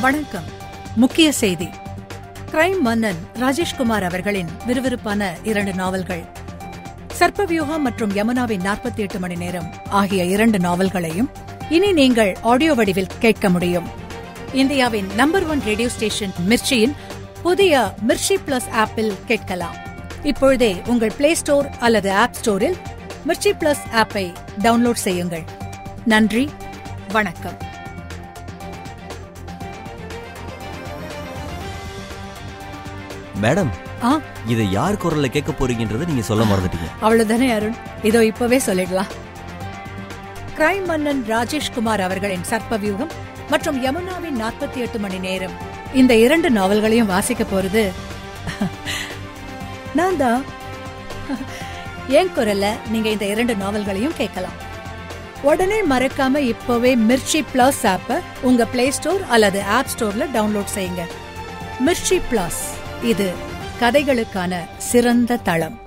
வணக்கம் முக்கிய செய்தி கிரைம் மன்னன் ராஜேஷ்குமார் அவர்களின் விறுவிறுப்பான இரண்டு நாவல்கள் சர்ப்பவியூகம் மற்றும் யமுனாவின் நாற்பத்தி எட்டு மணி நேரம் ஆகிய இரண்டு நாவல்களையும் இனி நீங்கள் ஆடியோ வடிவில் கேட்க முடியும் இந்தியாவின் நம்பர் ஒன் ரேடியோ ஸ்டேஷன் மிர்ச்சியின் புதிய மிர்ச்சி பிளஸ் ஆப்பில் கேட்கலாம் இப்பொழுதே உங்கள் பிளே ஸ்டோர் அல்லது ஆப் ஸ்டோரில் மிர்ச்சி பிளஸ் ஆப்பை டவுன்லோட் செய்யுங்கள் நன்றி வணக்கம் மேடம் ஆ இதை யார் குரல்ல கேட்க போறீங்கன்றதை நீங்க சொல்ல மறந்துட்டீங்க அவ்வளவுதானே அருண் இதோ இப்பவே சொல்லிடலாம் கிரைம் மன்னன் ராஜேஷ்குமார் அவர்களின் சர்ப்பவியூகம் மற்றும் யமுனாவின் நாற்பத்தி எட்டு மணி நேரம் இந்த இரண்டு நாவல்களையும் வாசிக்க போறது நான் தான் என் குரல்ல நீங்க இந்த இரண்டு நாவல்களையும் கேட்கலாம் உடனே மறக்காம இப்பவே மிர்ச்சி பிளஸ் ஆப்பை உங்க பிளே ஸ்டோர் அல்லது ஆப் ஸ்டோர்ல டவுன்லோட் செய்யுங்க மிர்ச்சி பிளஸ் இது கதைகளுக்கான சிறந்த தளம்